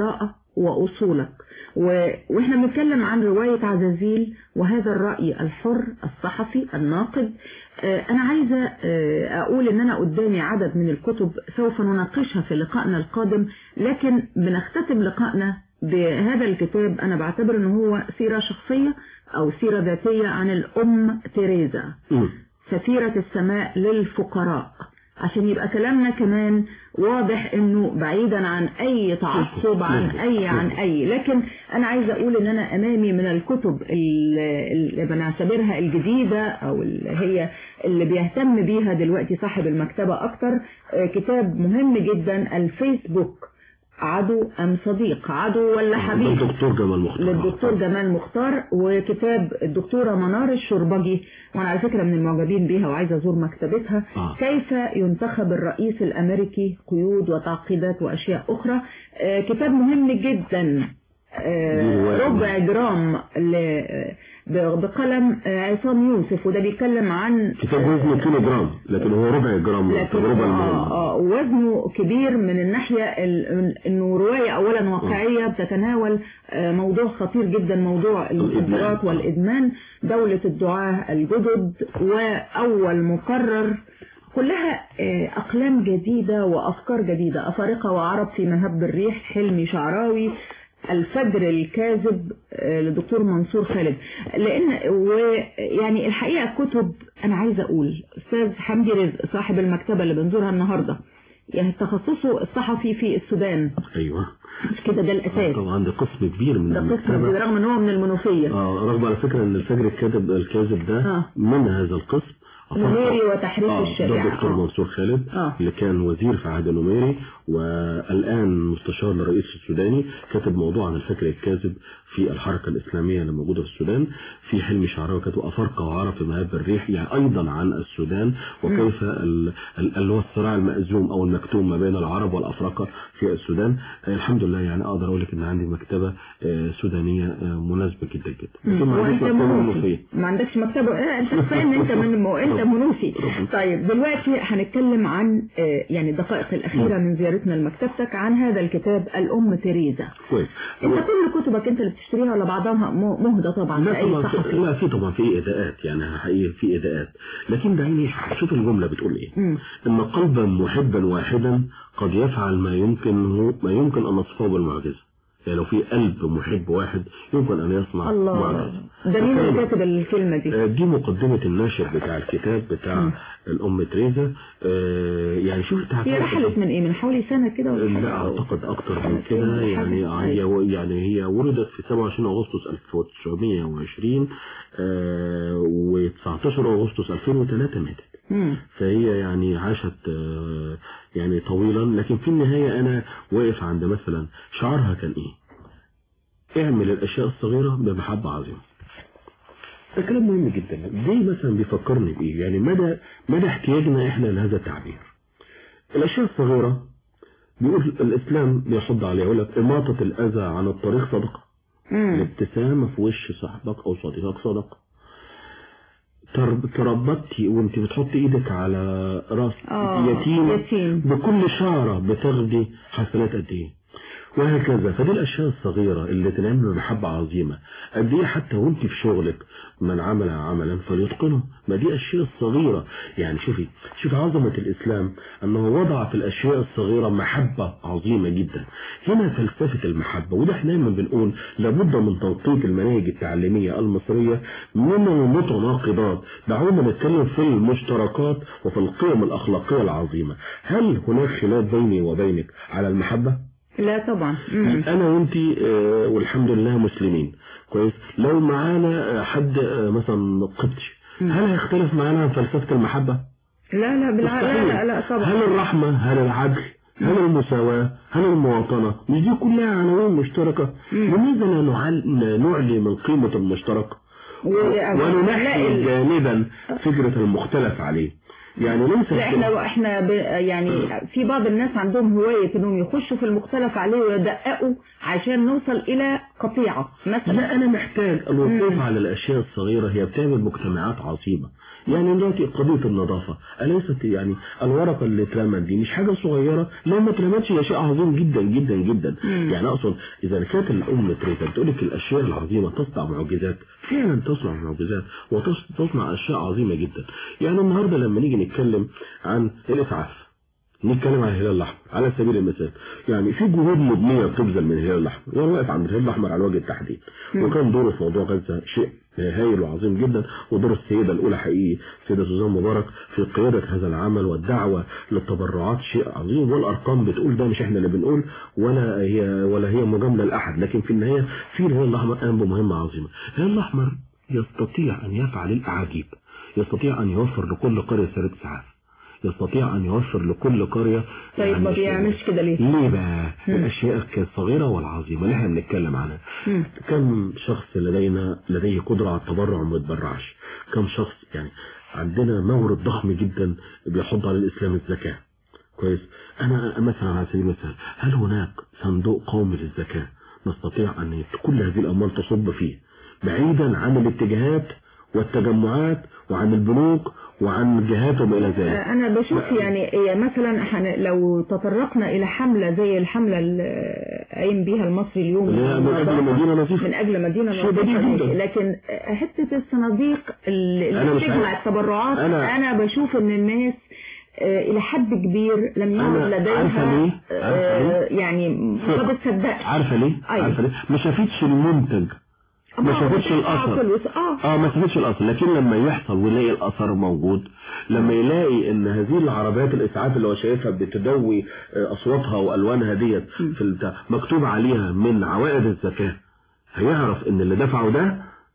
وأصولك و... وإحنا بنتكلم عن رواية عزازيل وهذا الرأي الحر الصحفي الناقد آه، أنا عايزة آه، أقول إن أنا قدامي عدد من الكتب سوف نناقشها في لقائنا القادم لكن بنختتم لقائنا بهذا الكتاب أنا بعتبر إن هو سيرة شخصية أو سيرة ذاتية عن الأم تيريزا مم. سفيرة السماء للفقراء عشان يبقى كلامنا كمان واضح انه بعيدا عن اي تعصب عن اي عن اي لكن انا عايزه اقول ان انا امامي من الكتب اللي اللي بنعتبرها الجديده او اللي هي اللي بيهتم بيها دلوقتي صاحب المكتبه اكتر آه، كتاب مهم جدا الفيسبوك عدو ام صديق عدو ولا حبيب الدكتور جمال مختار للدكتور جمال مختار وكتاب الدكتورة منار الشربجي وانا على فكرة من المعجبين بيها وعايزة ازور مكتبتها آه. كيف ينتخب الرئيس الامريكي قيود وتعقيدات واشياء اخرى آه، كتاب مهم جدا آه، دي رواية. ربع جرام ل- ب- بقلم آه، عصام يوسف وده بيتكلم عن كتاب وزنه كيلو جرام لكن هو ربع جرام لكن التجربة آه المهمة آه وزنه كبير من الناحية ال- انه رواية اولا واقعية بتتناول آه، موضوع خطير جدا موضوع المخدرات والادمان دولة الدعاة الجدد واول مقرر كلها آه، اقلام جديدة وافكار جديدة افارقة وعرب في مهب الريح حلمي شعراوي الفجر الكاذب آه، لدكتور منصور خالد لان ويعني الحقيقه كتب انا عايزه اقول استاذ حمدي رزق صاحب المكتبه اللي بنزورها النهارده يعني تخصصه الصحفي في السودان ايوه مش كده ده الاساس طبعا ده قسم كبير من ده قسم المكتبة رغم ان هو من المنوفيه اه رغم على فكرة ان الفجر الكاذب الكاذب ده آه. من هذا القسم نميري وتحريف آه الشريعه ده الدكتور آه. منصور خالد آه. اللي كان وزير في عهد نميري والآن مستشار للرئيس السوداني كتب موضوع عن الفكر الكاذب في الحركة الإسلامية اللي موجودة في السودان في حلم شعراوي كتب أفارقة وعرب في مهاب الريح يعني أيضا عن السودان وكيف ال- ال- اللي هو الصراع المأزوم أو المكتوم ما بين العرب والأفارقة في السودان آه، الحمد لله يعني أقدر أقول لك إن عندي مكتبة آه، سودانية آه، مناسبة جدا جدا لكن ما عنديش وانت مكتبة منوفي منوفية ما عندكش مكتبه اه انت كفايه ان انت من انت منوفي طيب دلوقتي هنتكلم عن آه، يعني الدقائق الاخيره من زيارتنا لمكتبتك عن هذا الكتاب الام تريزا كويس انت كل كتبك انت اللي بتشتريها ولا بعضها م- مهدى طبعا لا لاي طبعا صحفي في لا في طبعا في إيداءات يعني حقيقي في إيداءات لكن دعيني شوف الجملة بتقول إيه مم. إن قلبا محبا واحدا قد يفعل ما يمكن ما يمكن أن نصفه بالمعجزة يعني لو في قلب محب واحد يمكن أن يصنع الله معجزة ده مين اللي فكان- كاتب الكلمه دي آه، دي مقدمة الناشر بتاع الكتاب بتاع الأم تريزا آه، يعني شوف هي تعرف رحلت من ايه من حوالي سنة كده ولا حاجة؟ لا اعتقد اكتر من كده يعني هي يعني هي ولدت في 27 اغسطس 1920 و19 اغسطس 2003 ماتت مم. فهي يعني عاشت آه، يعني طويلا لكن في النهاية انا واقف عند مثلا شعارها كان ايه اعمل الاشياء الصغيرة بمحبة عظيمة ده كلام مهم جدا دي مثلا بيفكرني بايه يعني مدى مدى احتياجنا احنا لهذا التعبير الاشياء الصغيرة بيقول الاسلام بيحض عليها يقول لك اماطة الاذى عن الطريق صدقة مم. الابتسامة في وش صاحبك او صديقك صدقة ترب- تربطتي وانت بتحطي ايدك على راس آه، يتيم يتيم. بكل شعرة بتاخدي حسنات قد ايه وهكذا فدي الاشياء الصغيرة اللي تنعمل بمحبة عظيمة قد ايه حتى وانت في شغلك من عمل عملا فليتقنه ما دي اشياء الصغيرة يعني شوفي شوفي عظمة الاسلام انه وضع في الاشياء الصغيرة محبة عظيمة جدا هنا فلسفة المحبة وده احنا دايما بنقول لابد من تنقيط المناهج التعليمية المصرية من المتناقضات دعونا نتكلم في المشتركات وفي القيم الاخلاقية العظيمة هل هناك خلاف بيني وبينك على المحبة؟ لا طبعا مم. انا وانتي آه، والحمد لله مسلمين كويس لو معانا آه، حد آه، مثلا قبطي هل هيختلف معانا عن فلسفة المحبة لا لا بالع... لا لا لا هل طبعا الرحمة هل العدل هل المساواة هل المواطنة مش دي كلها عناوين مشتركة لماذا لا نعل- نعلي من قيمة المشترك و- وننحي لا، ال- جانبا فكرة المختلف عليه يعني ليس لا احنا احنا ب... يعني في بعض الناس عندهم هواية انهم يخشوا في المختلف عليه ويدققوا عشان نوصل الى قطيعة مثلا لا انا محتاج الوقوف على الاشياء الصغيرة هي بتعمل مجتمعات عظيمة يعني دلوقتي قضية النظافة أليست يعني الورقة اللي اترمت دي مش حاجة صغيرة لو ما اترمتش هي شيء عظيم جدا جدا جدا يعني أقصد إذا كانت الأم تريد تقول لك الأشياء العظيمة تصنع معجزات فعلا تصنع معجزات وتصنع أشياء عظيمة جدا يعني النهاردة لما نيجي نتكلم عن الإسعاف نتكلم عن الهلال الأحمر على سبيل المثال يعني في جهود مبنية بتبذل من الهلال الأحمر وأنا واقف عند الهلال الأحمر على وجه التحديد وكان دوره في موضوع غزة شيء هايل وعظيم جدا ودور السيدة الأولى حقيقي السيدة سوزان مبارك في قيادة هذا العمل والدعوة للتبرعات شيء عظيم والأرقام بتقول ده مش احنا اللي بنقول ولا هي ولا هي مجاملة لأحد لكن في النهاية في الهلال الأحمر قام بمهمة عظيمة الهلال الأحمر يستطيع أن يفعل الأعاجيب يستطيع أن يوفر لكل قرية سيارة إسعاف يستطيع أن يوفر لكل قرية طيب ما يعني بيعملش كده ليه؟ ليه بقى الأشياء الصغيرة والعظيمة اللي احنا بنتكلم عنها مم. كم شخص لدينا لديه قدرة على التبرع وما يتبرعش كم شخص يعني عندنا مورد ضخم جدا بيحض على الإسلام الزكاة كويس أنا مثلا على سبيل المثال هل هناك صندوق قومي للزكاة نستطيع أن كل هذه الأموال تصب فيه بعيدا عن الاتجاهات والتجمعات وعن البنوك وعن جهات وما إلى ذلك انا بشوف يعني إيه مثلا حن- لو تطرقنا الى حملة زي الحملة اللي قايم بيها المصري اليوم اللي هي من أجل مدينة نظيفة من اجل مدينة شيء بديهي نظيفة جدا. لكن حتة الصناديق اللي أنا مش بتجمع عارف. التبرعات أنا- انا, بشوف ان الناس آه، الى حد كبير لم يعد أنا لديها عارفة ليه؟ عارفة آه، ليه؟ يعني ما بتصدقش عارفة ليه؟ أيوة. عارفة ليه؟ ما شافتش المنتج ما آه، شافتش بتدفع الأثر فلوس اه اه ما شافتش الاثر لكن لما يحصل ويلاقي الاثر موجود لما يلاقي ان هذه العربيات الاسعاف اللي هو شايفها بتدوي آه، اصواتها والوانها ديت في البتاع مكتوب عليها من عوائد الزكاه هيعرف ان اللي دفعه ده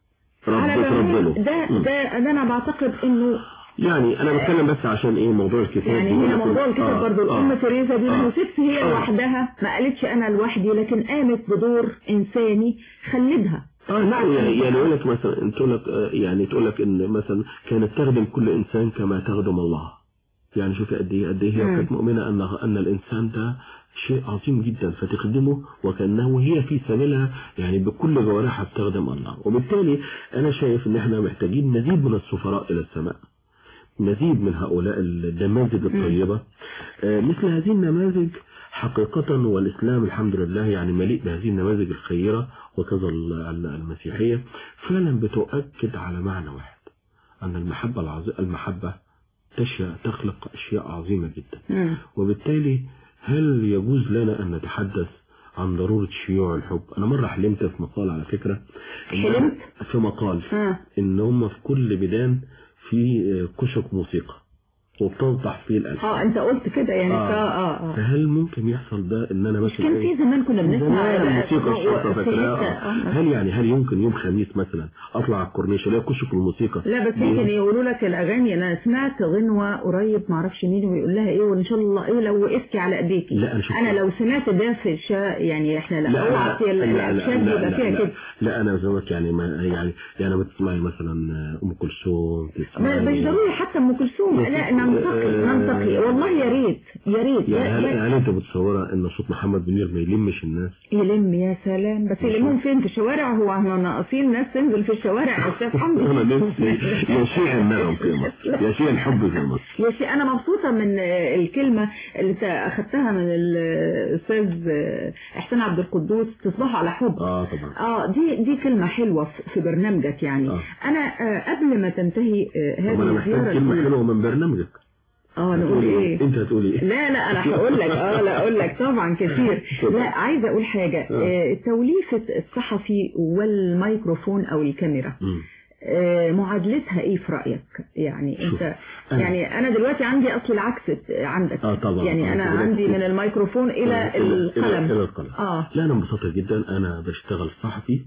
على رب العموم ربنا ده ده ده انا بعتقد انه يعني انا بتكلم بس عشان ايه موضوع الكتاب يعني بيقول هي لك- موضوع الكتاب آه، برضو الأم آه. تريزا دي آه. ما ست هي آه. لوحدها ما قالتش أنا لوحدي لكن قامت بدور إنساني خلدها اه لا يعني يعني يقول لك مثلا تقول لك آه، يعني تقول لك ان مثلا كانت تخدم كل انسان كما تخدم الله يعني شوفي قد ايه قد ايه هي مم. كانت مؤمنه ان ان الانسان ده شيء عظيم جدا فتخدمه وكانه هي في سبيلها يعني بكل جوارحها بتخدم الله وبالتالي انا شايف ان احنا محتاجين مزيد من السفراء الى السماء مزيد من هؤلاء النماذج الطيبة آه، مثل هذه النماذج حقيقة والإسلام الحمد لله يعني مليء بهذه النماذج الخيرة وكذا ال- ال- المسيحية فعلا بتؤكد على معنى واحد أن المحبة العظيمة المحبة تشاء تخلق أشياء عظيمة جدا مم. وبالتالي هل يجوز لنا أن نتحدث عن ضرورة شيوع الحب أنا مرة حلمت في مقال على فكرة إن- حلمت؟ في مقال ها ان هم في كل بيدان في كشك موسيقى وبتوضح فيه الالحان اه انت قلت كده يعني آه. اه اه اه فهل ممكن يحصل ده ان انا مش مثلا كان في زمان كنا بنسمع زمان بقى الموسيقى و- الشرطة في فاكراها حتة، آه. آه. هل يعني هل يمكن يوم خميس مثلا اطلع على الكورنيش الاقي كشك الموسيقى لا بس بي- يمكن يقولوا لك الاغاني انا سمعت غنوه قريب معرفش مين ويقول لها ايه وان شاء الله ايه لو وقفتي على ايديكي لا، أنا شفت- انا لو سمعت ده في الشا يعني احنا لا لا اوعى لا لا الاكشاف لا يبقى لا فيها لا, كده لا انا زوجك يعني ما يعني يعني بتسمعي مثلا ام كلثوم ما تسمعي مش ضروري حتى ام كلثوم لا ننتقي آه، ننتقي والله يا ريت يا ريت يعني هل, يا- يا- هل انت متصوره ان صوت محمد منير ما يلمش الناس يلم يا سلام بس يلمون فين في الشوارع هو احنا ناقصين ناس تنزل في الشوارع يا استاذ حمدي انا نفسي يشيع النغم في مصر يشيع الحب في مصر يا شيخ انا مبسوطه من آه، الكلمه اللي انت اخدتها من الاستاذ آه، احسان عبد القدوس تصبحوا على حب اه طبعا اه دي دي كلمه حلوه في- في برنامجك يعني آه. انا آه، قبل ما تنتهي آه، طب انا هذه محتاج الزياره كلمه الأولى- حلوه من برنامجك اه نقول هتقولي ايه انت هتقولي ايه لا لا انا هقول لك اه لا اقول لك طبعا كتير لا عايزه اقول حاجه آه، توليفه الصحفي والميكروفون او الكاميرا مم. آه، معادلتها ايه في رايك يعني شوف، انت أنا- يعني انا دلوقتي عندي اصل العكس عندك اه طبعا يعني آه، انا كده عندي كتير. من الميكروفون الى إلى- إلى القلم إلى القلم اه لا انا ببساطه جدا انا بشتغل صحفي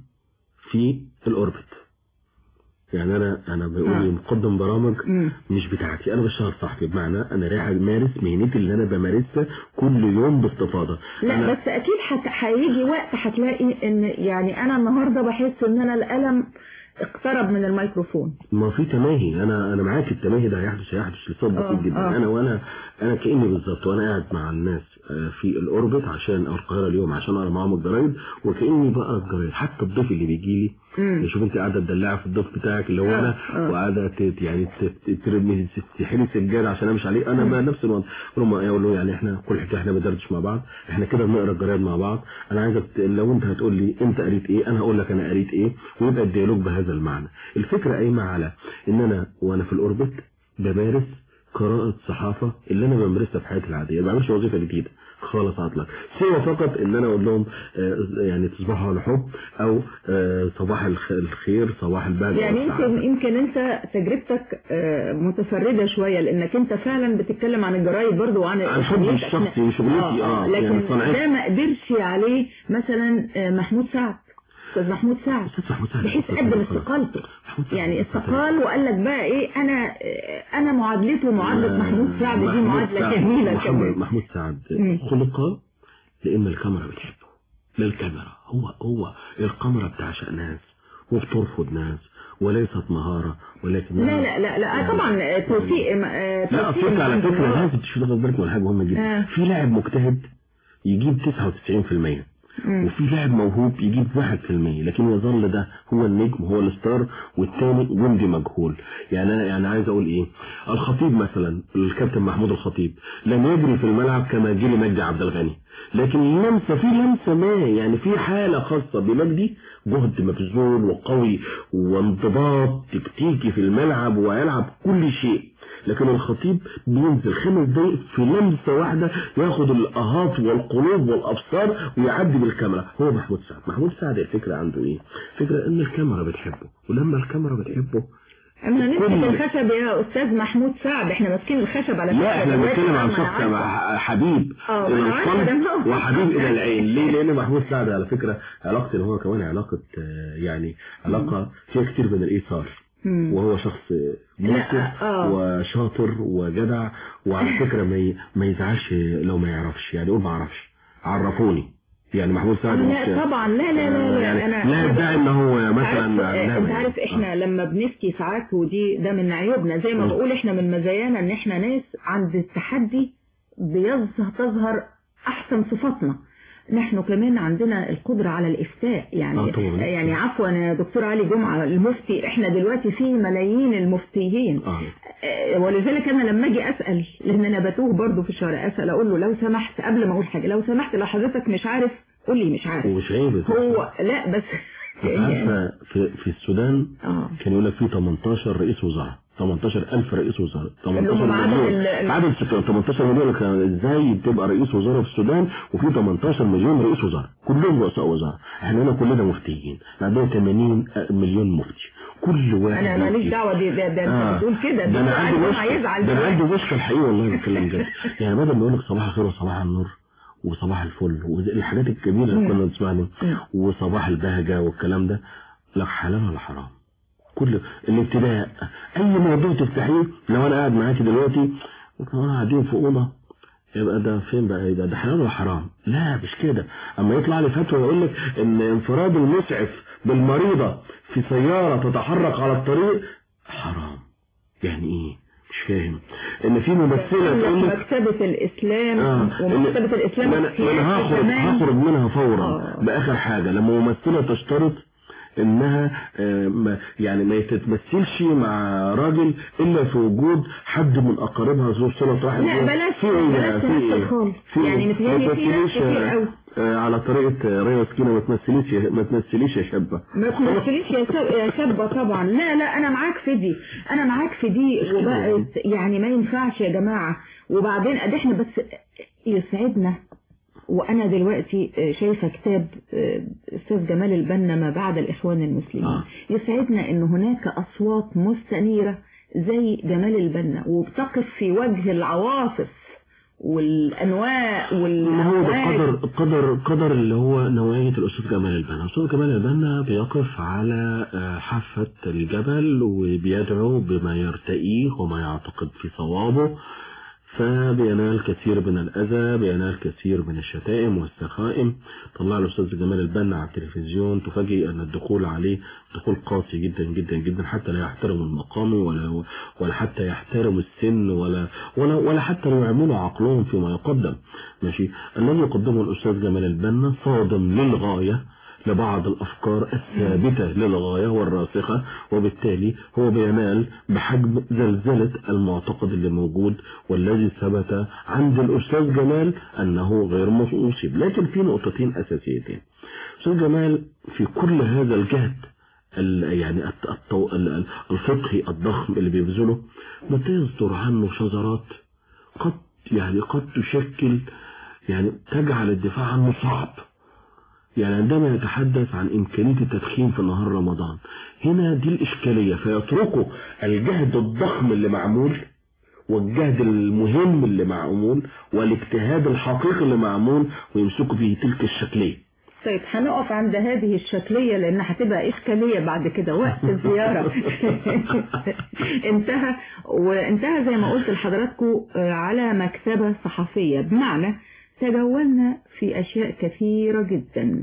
في الاوربت يعني انا انا آه. بقول مقدم برامج مم. مش بتاعتي انا بشتغل صحفي بمعنى انا رايح امارس مهنتي اللي انا بمارسها كل يوم باستفاضه لا أنا بس اكيد هت- هيجي وقت هتلاقي ان يعني انا النهارده بحس ان انا القلم اقترب من الميكروفون ما في تماهي انا انا معاك التماهي ده هيحدث هيحدث لسبب آه، بسيط جدا آه. انا وانا انا كاني بالظبط وانا قاعد مع الناس آه، في الاوربت عشان او القاهره اليوم عشان اقرا معاهم الجرايد وكاني بقرا الجرايد حتى الضيف اللي بيجي لي مم. شوف انت قاعده تدلعي في الضيف بتاعك اللي هو آه، انا آه. وقاعده ت- يعني ت- ت- ترمي تحلي سجاده عشان امشي عليه انا بقى نفس الوضع اقول لهم اقول له يعني احنا كل حكايه احنا بندردش مع بعض احنا كده بنقرا الجرايد مع بعض انا عايزك ت- لو انت هتقول لي انت قريت ايه انا هقول لك انا قريت ايه ويبقى الديالوج بهذا المعنى الفكره قايمه على ان انا وانا في الاوربت بمارس قراءة صحافة اللي أنا بمارسها في حياتي العادية ما بعملش وظيفة جديدة خالص عطلك سوى فقط ان انا اقول لهم آه، يعني تصبحوا على حب او آه، صباح الخ- الخير صباح البهجة يعني والسعادة. يمكن يمكن انت تجربتك آه، متفرده شويه لانك انت فعلا بتتكلم عن الجرايد برضو وعن عن حبي شغلتك. الشخصي، شغلتي، آه، لكن يعني صنعتي. ده ما قدرش عليه مثلا آه، محمود سعد استاذ محمود سعد أستاذ محمود سعد بحيث أستاذ قدم محمود سعد. استقالته محمود سعد يعني أستاذ استقال وقال لك بقى ايه انا آه، انا معادلته معادله محمود سعد دي محمود معادله سعد- جميله محمد كمان محمود سعد مم. خلق لان الكاميرا بتحبه للكاميرا هو هو الكاميرا بتعشق ناس وبترفض ناس وليست مهارة ولكن لا لا لا لا آه، طبعا آه، توفيق آه، لا توفيق أفكر على عند فكرة الله. لازم تشوف تاخد بالك من حاجة مهمة آه. جدا في لاعب مجتهد يجيب 99% مم. وفي لاعب موهوب يجيب 1% لكن يظل ده هو النجم هو الستار والتاني جندي مجهول يعني انا يعني عايز اقول ايه الخطيب مثلا الكابتن محمود الخطيب لم يجري في الملعب كما جري مجدي عبد الغني لكن لمسه في لمسه ما يعني في حاله خاصه بمجدي جهد مبذول وقوي وانضباط تكتيكي في الملعب ويلعب كل شيء لكن الخطيب بينزل خمس دقايق في لمسة واحدة ياخد الأهات والقلوب والأبصار ويعدي بالكاميرا هو محمود سعد محمود سعد الفكرة عنده إيه فكرة إن الكاميرا بتحبه ولما الكاميرا بتحبه احنا نمسك كل- الخشب يا استاذ محمود سعد احنا ماسكين الخشب على لا احنا دلوقتي بنتكلم عن أنا شخص عارفة. حبيب اه، الى أنا عارفة القلب ده. وحبيب الى العين ليه لان محمود سعد على فكرة علاقتي اللي هو كمان علاقة آه، يعني علاقة فيها كتير من الايثار مم. وهو شخص مؤثر لا، آه. وشاطر وجدع وعلى فكرة ما ي- ما يزعلش لو ما يعرفش يعني يقول ما اعرفش عرفوني يعني محمود سعد مش- لا طبعا لا لا لا, لا يعني انا لا يدعي ان هو مثلا عارف لا، انت ما- عارف احنا لما بنفتي ساعات ودي ده من عيوبنا زي ما مم. بقول احنا من مزايانا ان احنا ناس عند التحدي بيظهر تظهر احسن صفاتنا نحن كمان عندنا القدرة على الإفتاء يعني آه طبعاً. يعني عفوا يا دكتور علي جمعة المفتي احنا دلوقتي في ملايين المفتيين آه. آه، ولذلك انا لما اجي اسال لان انا بتوه برضو في الشارع اسال اقول له لو سمحت قبل ما اقول حاجه لو سمحت لو حضرتك مش عارف قول لي مش عارف ومش عيب هو لا بس انت عارفه في, في السودان اه كان يقول لك في 18 رئيس وزراء 18000 رئيس وزراء 18 هم عدد مليون ال- عدد السكان 18 مليون كان ازاي تبقى رئيس وزراء في السودان وفي 18 مليون رئيس وزراء كلهم رؤساء وزراء احنا هنا كلنا مفتيين عندنا 80 مليون مفتي كل واحد انا ماليش مفتي. دعوه دي ده, ده آه. انت بتقول كده ده انا عندي عايز مشكله هيزعل ده انا دلوقتي. عندي مشكله الحقيقه والله بتكلم جد يعني بدل ما يقول لك صباح الخير وصباح النور وصباح الفل والحاجات الكبيره اللي مم. كنا بنسمعها مم. وصباح البهجه والكلام ده لا حلال ولا حرام كل الابتداء اي موضوع تفتحيه لو انا قاعد معاكي دلوقتي وانا قاعدين في اوضه يبقى ده فين بقى يبقى ده حلال ولا حرام لا مش كده اما يطلع لي فتوى يقول لك ان انفراد المسعف بالمريضه في سياره تتحرك على الطريق حرام يعني ايه مش فاهم ان في ممثله تقول لك مكتبة الإسلام اه ومكتبة الإسلام ما انا ما أنا السياسي هخرج كمان. هخرج منها فورا آه. باخر حاجه لما ممثله تشترط انها آه، ما- يعني ما تتمثلش مع راجل الا في وجود حد من اقاربها ذو صله رحم لا، بلاش- في ايه بلاش ده؟ في تمثل ايه خالص. في يعني إيه؟ متهيألي ما في ناس تمثليش، كتير آه، قوي. آه، على طريقه آه، ريا سكينه ما تمثليش يا- ما تمثليش يا شابه ما تمثليش يا شاب- يا شابة طبعا لا لا أنا معاك في دي أنا معاك في دي وبقت يعني ما ينفعش يا جماعة وبعدين أدي احنا بس يسعدنا وأنا دلوقتي شايفة كتاب أستاذ جمال البنا ما بعد الإخوان المسلمين آه. يسعدنا أن هناك أصوات مستنيرة زي جمال البنا وبتقف في وجه العواصف والأنواع ما هو ده والأمواج قدر قدر قدر اللي هو نوعية الأستاذ جمال البنا الأستاذ جمال البنا بيقف على آه، حافة الجبل وبيدعو بما يرتئيه وما يعتقد في صوابه فبينال كثير من الأذى بينال كثير من الشتائم والسخائم طلع له الأستاذ جمال البنا على التلفزيون تفاجئ أن الدخول عليه دخول قاسي جدا جدا جدا حتى لا يحترم المقام ولا ولا حتى يحترم السن ولا ولا ولا حتى لو يعملوا عقلهم فيما يقدم ماشي الذي يقدمه الأستاذ جمال البنا صادم للغاية لبعض الأفكار الثابتة للغاية والراسخة وبالتالي هو بينال بحجم زلزلة المعتقد اللي موجود والذي ثبت عند الأستاذ جمال أنه غير مصيب لكن في نقطتين أساسيتين أستاذ جمال في كل هذا الجهد يعني الفقهي الضخم اللي بيبذله بتصدر عنه شذرات قد يعني قد تشكل يعني تجعل الدفاع عنه صعب يعني عندما يتحدث عن إمكانية التدخين في نهار رمضان هنا دي الإشكالية فيتركوا الجهد الضخم اللي معمول والجهد المهم اللي معمول والاجتهاد الحقيقي اللي معمول ويمسكوا فيه تلك الشكلية طيب هنقف عند هذه الشكلية لأن هتبقى إشكالية بعد كده وقت الزيارة انتهى وانتهى زي ما قلت لحضراتكم على مكتبة صحفية بمعنى تجولنا في أشياء كثيرة جدا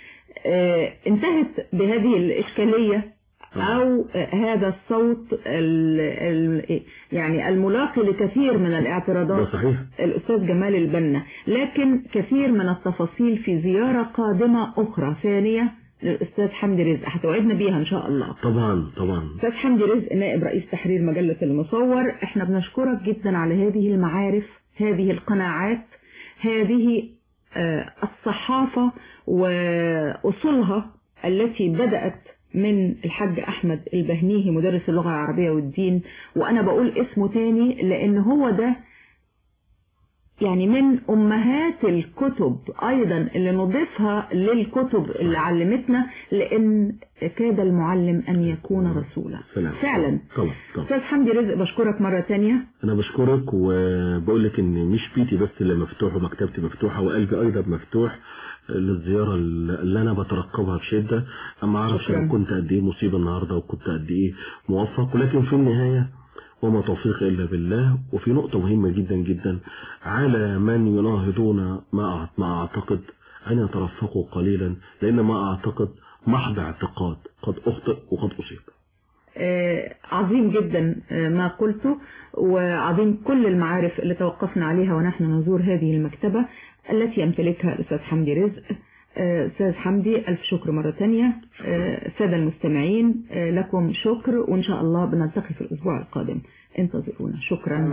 انتهت بهذه الإشكالية أو هذا الصوت ال ال يعني الملاقي لكثير من الاعتراضات صحيح. الأستاذ جمال البنا لكن كثير من التفاصيل في زيارة قادمة أخرى ثانية للأستاذ حمدي رزق هتوعدنا بيها إن شاء الله طبعا طبعا أستاذ حمدي رزق نائب رئيس تحرير مجلة المصور احنا بنشكرك جدا على هذه المعارف هذه القناعات هذه الصحافة وأصولها التي بدأت من الحاج أحمد البهنيهي مدرس اللغة العربية والدين وأنا بقول اسمه تاني لأن هو ده يعني من أمهات الكتب أيضا اللي نضيفها للكتب اللي علمتنا لأن كاد المعلم أن يكون رسولا سلام. فعلا طبعا طبعا أستاذ حمدي رزق بشكرك مرة تانية انا بشكرك وبقول لك ان مش بيتي بس اللي مفتوح ومكتبتي مفتوحه وقلبي ايضا مفتوح للزياره اللي انا بترقبها بشده اما اعرفش شكراً. انا كنت قد ايه مصيبه النهارده وكنت قد ايه موفق ولكن في النهايه وما توفيق الا بالله وفي نقطه مهمه جدا جدا على من يناهضون ما أع- ما اعتقد ان يترفقوا قليلا لان ما اعتقد محض اعتقاد قد اخطئ وقد اصيب آه، عظيم جدا آه، ما قلته وعظيم كل المعارف اللي توقفنا عليها ونحن نزور هذه المكتبة التي يمتلكها الأستاذ حمدي رزق آه، أستاذ حمدي ألف شكر مرة تانية آه، السادة المستمعين آه، لكم شكر وإن شاء الله بنلتقي في الأسبوع القادم انتظرونا شكرا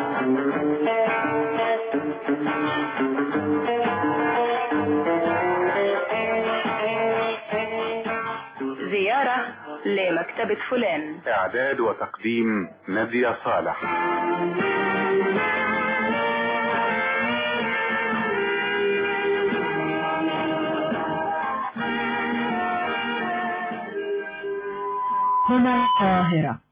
زيارة لمكتبة فلان اعداد وتقديم نادية صالح هنا القاهرة